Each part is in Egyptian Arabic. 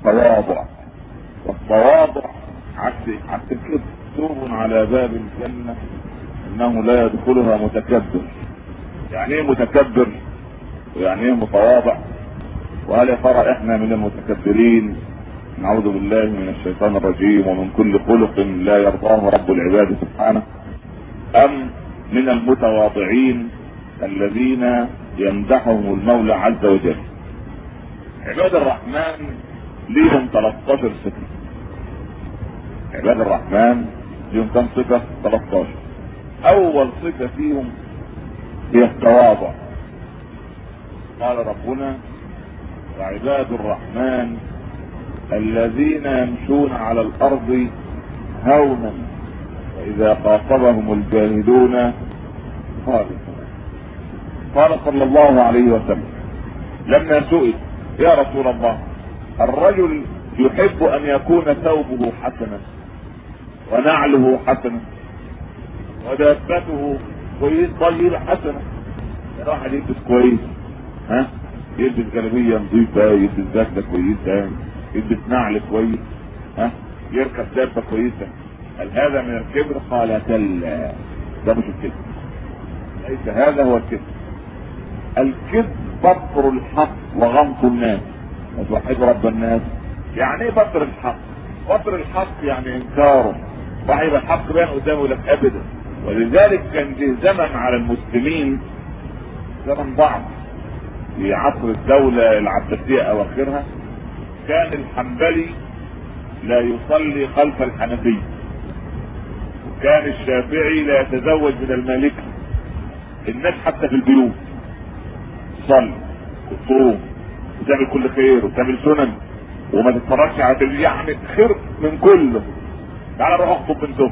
التواضع والتواضع عكس عكس الكذب مكتوب على باب الجنة انه لا يدخلها متكبر يعني ايه متكبر ويعني ايه متواضع وهل يا ترى احنا من المتكبرين نعوذ بالله من الشيطان الرجيم ومن كل خلق لا يرضاه رب العباد سبحانه ام من المتواضعين الذين يمدحهم المولى عز وجل عباد الرحمن ليهم 13 صفة عباد الرحمن ليهم كم صفة 13 اول صفة فيهم هي التواضع قال ربنا وعباد الرحمن الذين يمشون على الارض هونا واذا خاطبهم الجاهدون قالوا قال صلى الله عليه وسلم لما سئل يا رسول الله الرجل يحب ان يكون ثوبه حسنا ونعله حسنا ودابته كويس طيب حسنا الواحد يلبس كويس ها يلبس جلابيه نظيفه يلبس بدله كويسه يلبس نعل كويس ها يركب دابه كويسه هل هذا من الكبر؟ قال كلا ده مش الكبر ليس هذا هو الكبر الكذب بطر الحق وغمط الناس وتوحد رب الناس يعني ايه بطر الحق بطر الحق يعني انكاره صاحب الحق بين قدامه لك ابدا ولذلك كان جه زمن على المسلمين زمن ضعف في عصر الدولة العباسية اواخرها كان الحنبلي لا يصلي خلف الحنفي وكان الشافعي لا يتزوج من المالكي الناس حتى في البيوت تصلي وتصوم وتعمل كل خير وتعمل سنن وما تتفرجش على يعني خير من كله تعالى روح اخطب بنتهم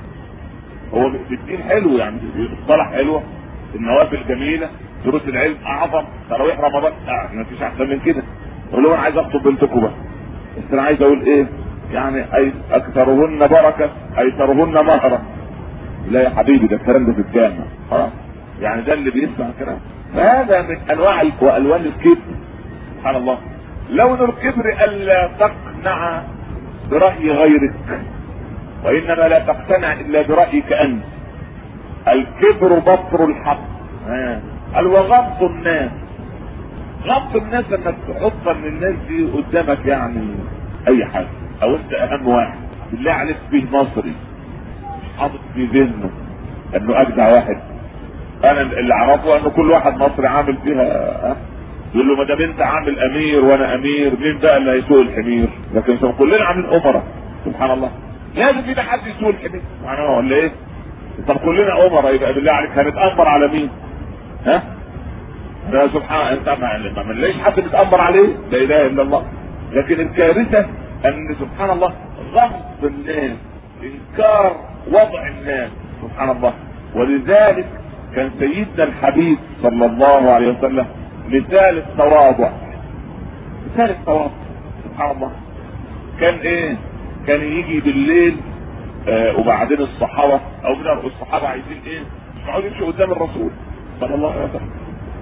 هو الدين حلو يعني الصلاة حلوة النوافل جميلة دروس العلم اعظم تراويح رمضان آه ما فيش احسن من كده قول له انا عايز اخطب بنتكم بقى بس انا عايز اقول ايه يعني أي اكثرهن بركة ايسرهن مهرا لا يا حبيبي ده الكلام ده في الجامع خلاص يعني ده اللي بيسمع كلام فهذا من انواع والوان الكبر سبحان الله لون الكبر الا تقنع براي غيرك وانما لا تقتنع الا برايك انت الكبر بطر الحق قال وغمط الناس غمط الناس انك تحط ان الناس دي قدامك يعني اي حاجه او انت اهم واحد بالله عليك فيه مصري مش حاطط في ذهنه انه اجدع واحد انا اللي اعرفه ان كل واحد مصري عامل فيها يقول له ما دام انت عامل امير وانا امير مين بقى اللي هيسوق الحمير لكن كلنا عاملين امراء سبحان الله لازم في حد يسوق الحمير معناه ولا ايه طب كلنا امراء يبقى بالله عليك هنتامر على مين ها ده سبحان انت ما ما ليش حد بيتامر عليه لا اله الا الله لكن الكارثه ان سبحان الله غمط الناس انكار وضع الناس سبحان الله ولذلك كان سيدنا الحبيب صلى الله عليه وسلم مثال التواضع مثال التواضع سبحان الله كان ايه كان يجي بالليل آه وبعدين الصحابه او من الصحابه عايزين ايه مش عاوزين يمشوا قدام الرسول صلى الله عليه وسلم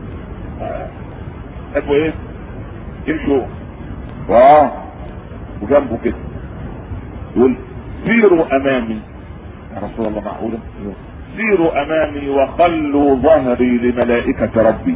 يحبوا ايه يمشوا وراه وجنبه كده يقول سيروا امامي يا رسول الله معقوله سيروا امامي وخلوا ظهري لملائكه ربي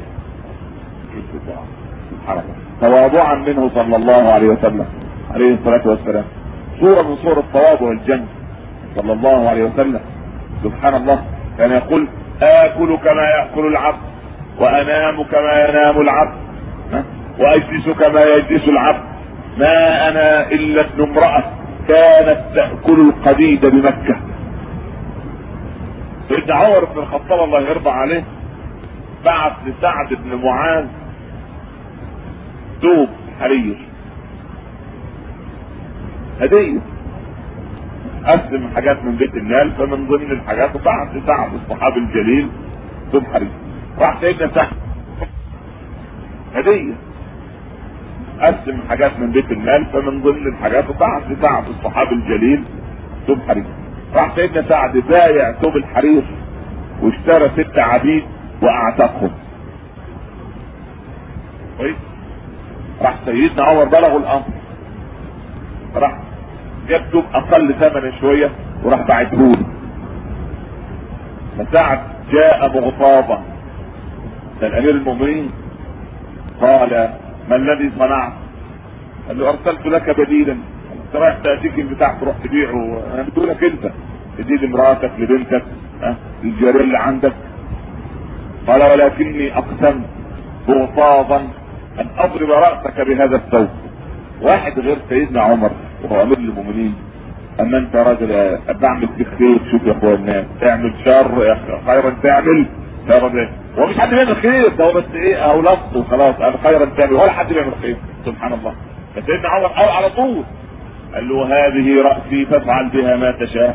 سبحان الله تواضعا منه صلى الله عليه وسلم عليه الصلاه والسلام صوره من صور التواضع الجنه صلى الله عليه وسلم سبحان الله كان يقول اكل كما ياكل العبد وانام كما ينام العبد واجلس كما يجلس العبد ما انا الا ابن امراه كانت تاكل القديد بمكه سيدنا عمر بن الخطاب الله يرضى عليه بعت لسعد بن معاذ دوب حرير هديه قسم حاجات من بيت المال فمن ضمن الحاجات بعت لسعد الصحابي الجليل دوب حرير راح سيدنا سعد هديه قسم حاجات من بيت المال فمن ضمن الحاجات بعت لسعد الصحابي الجليل دوب حرير راح سيدنا سعد بايع ثوب الحرير واشترى ست عبيد واعتقهم كويس راح سيدنا عمر بلغوا الامر راح جاب دوب اقل ثمنا شويه وراح باعته له فسعد جاء مغتاظا كان امير المؤمنين قال ما الذي صنعت؟ قال له ارسلت لك بديلا انت رايح تاتيك البتاع تروح تبيعه انا بدونك انت تديه لامراتك لبنتك ها للجاريه اللي عندك قال ولكني اقسمت بغطاظا ان اضرب راسك بهذا الثوب واحد غير سيدنا عمر وهو امير المؤمنين اما انت راجل بعمل فيك خير شوف يا اخويا الناس اعمل شر يا اخي خيرا تعمل شرا هو مش حد بيعمل خير ده هو بس ايه او لص وخلاص انا خيرا تعمل ولا حد بيعمل خير سبحان الله فسيدنا عمر قال على طول قال له هذه راسي فافعل بها ما تشاء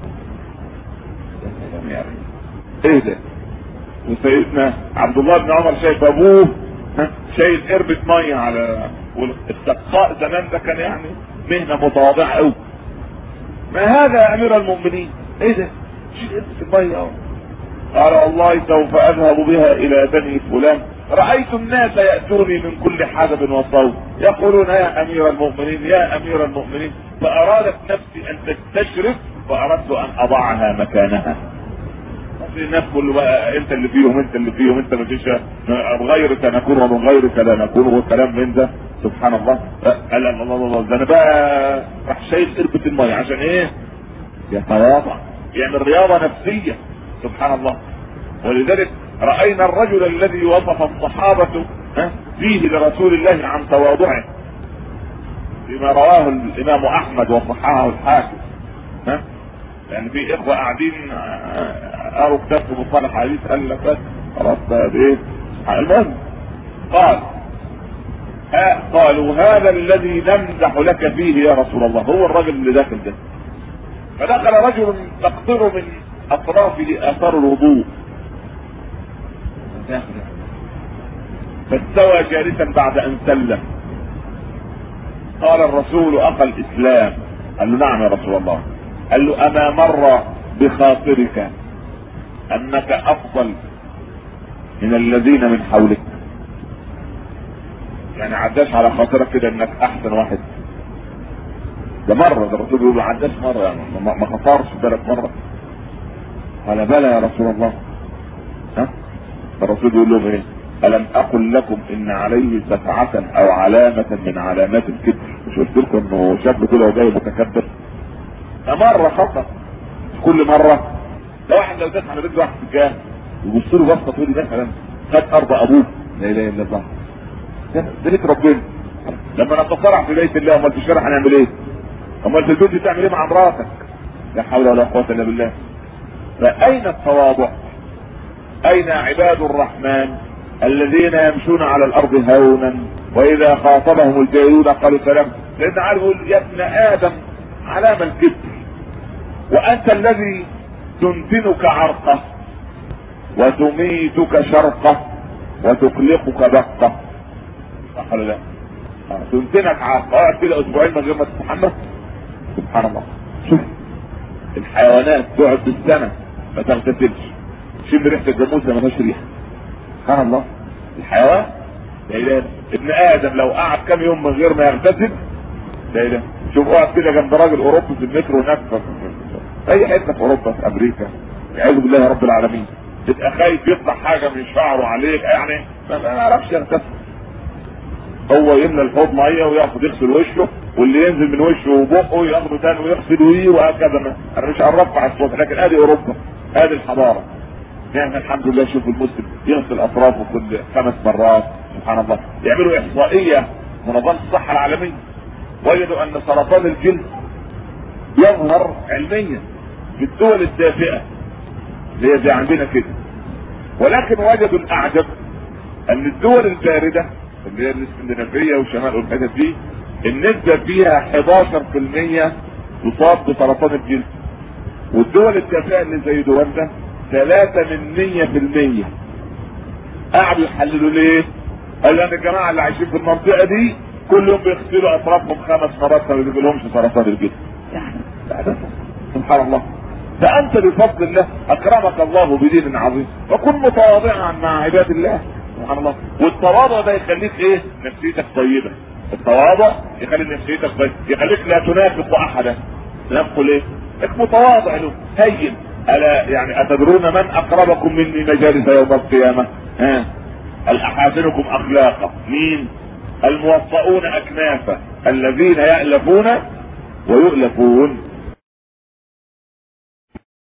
يعني ايه ده وسيدنا عبد الله بن عمر شايف ابوه شايل قربة مية على والسقاء زمان ده كان يعني مهنة متواضعة قوي ما هذا يا امير المؤمنين ايه ده شيل قربة المية اهو قال والله سوف اذهب بها الى بني فلان رأيت الناس يأتوني من كل حدب وصوت يقولون يا امير المؤمنين يا امير المؤمنين فارادت نفسي ان تستشرف فاردت ان اضعها مكانها الناس كله بقى انت اللي فيهم انت اللي فيهم انت ما فيش غيرك نكون ومن غيرك لا نكون والكلام من ده سبحان الله قال الله الله الله ده انا بقى راح شايل قربة المية عشان ايه؟ يتواضع يعمل رياضة نفسية سبحان الله ولذلك رأينا الرجل الذي وصف الصحابة فيه لرسول الله عن تواضعه بما رواه الامام احمد وصححه الحاكم ها يعني في اخوة قاعدين قالوا كتاب في مصطلح حديث قال لك بس خلاص ده ايه المهم قال آه قالوا هذا الذي نمدح لك فيه يا رسول الله هو الرجل اللي داخل ده فدخل رجل تقطر من اطرافه اثار الوضوء فاستوى جالسا بعد ان سلم قال الرسول اخى الاسلام قال له نعم يا رسول الله قال له اما مر بخاطرك انك افضل من الذين من حولك يعني عداش على خاطرك كده انك احسن واحد ده مرة ده الرسول بيقول عداش مرة يعني ما خطرش بالك مرة قال بلى يا رسول الله ها الرسول بيقول لهم ايه الم اقل لكم ان عليه سفعة او علامة من علامات الكبر مش قلت لكم انه شاب كده وجاي متكبر ده مرة خطأ كل مرة لو واحد لو داس على رجل واحد سجاه يبص له بصه تقول مثلا خد ارض ابوه لا اله الا الله ده ليك ربنا لما نتصارع في بيت الله امال في الشارع هنعمل ايه؟ امال في البيت بتعمل ايه مع مراتك؟ لا حول ولا قوه الا بالله فاين التواضع؟ اين عباد الرحمن الذين يمشون على الارض هونا واذا خاطبهم الجاهلون قالوا سلام لان عارف يقول يا ابن ادم علام الكبر وانت الذي تنتنك عرقه وتميتك شرقه وتقلقك دقه صح ولا لا؟ تنتنك عرقه اقعد كده اسبوعين من غير ما تتحمس سبحان الله شوف الحيوانات تقعد بالسنه ما تغتسلش شم ريحه الجاموسه ما فيهاش ريحه سبحان الله الحيوان لا اله ابن ادم لو قعد كام يوم من غير ما يغتسل لا اله شوف اقعد كده جنب راجل اوروبي في المترو هناك اي حته في اوروبا في امريكا يعوذ بالله يا رب العالمين تبقى خايف يطلع حاجه من شعره عليك يعني ما يعرفش يغتسل هو يملى الحوض ميه وياخد يغسل وشه واللي ينزل من وشه وبقه ياخده تاني ويغسل ويه وهكذا انا مش هنرفع الصوت لكن ادي اوروبا ادي الحضاره يعني الحمد لله شوف المسلم يغسل اطرافه كل خمس مرات سبحان الله يعملوا احصائيه منظمه الصحه العالميه وجدوا ان سرطان الجلد يظهر علميا في الدول الدافئه اللي هي زي عندنا كده ولكن وجدوا الاعجب ان الدول البارده اللي هي الاسكندنافيه وشمال والحتت دي النسبه فيها 11% تصاب بسرطان الجلد والدول الدافئه اللي زي دولنا 3 من 100% قعدوا يحللوا ليه؟ قال لان الجماعه اللي عايشين في المنطقه دي كل يوم بيغسلوا اطرافهم خمس مرات ما بيجيلهمش سرطان الجلد يعني سبحان الله فانت بفضل الله اكرمك الله بدين عظيم وكن متواضعا مع عباد الله سبحان الله والتواضع ده يخليك ايه نفسيتك طيبه التواضع يخلي نفسيتك كويس يخليك لا تنافق احدا تنافق ليه؟ انك متواضع له هين الا يعني اتدرون من اقربكم مني مجالس يوم القيامه؟ ها الاحاسنكم اخلاقا مين؟ الموطؤون اكنافا الذين يألفون ويؤلفون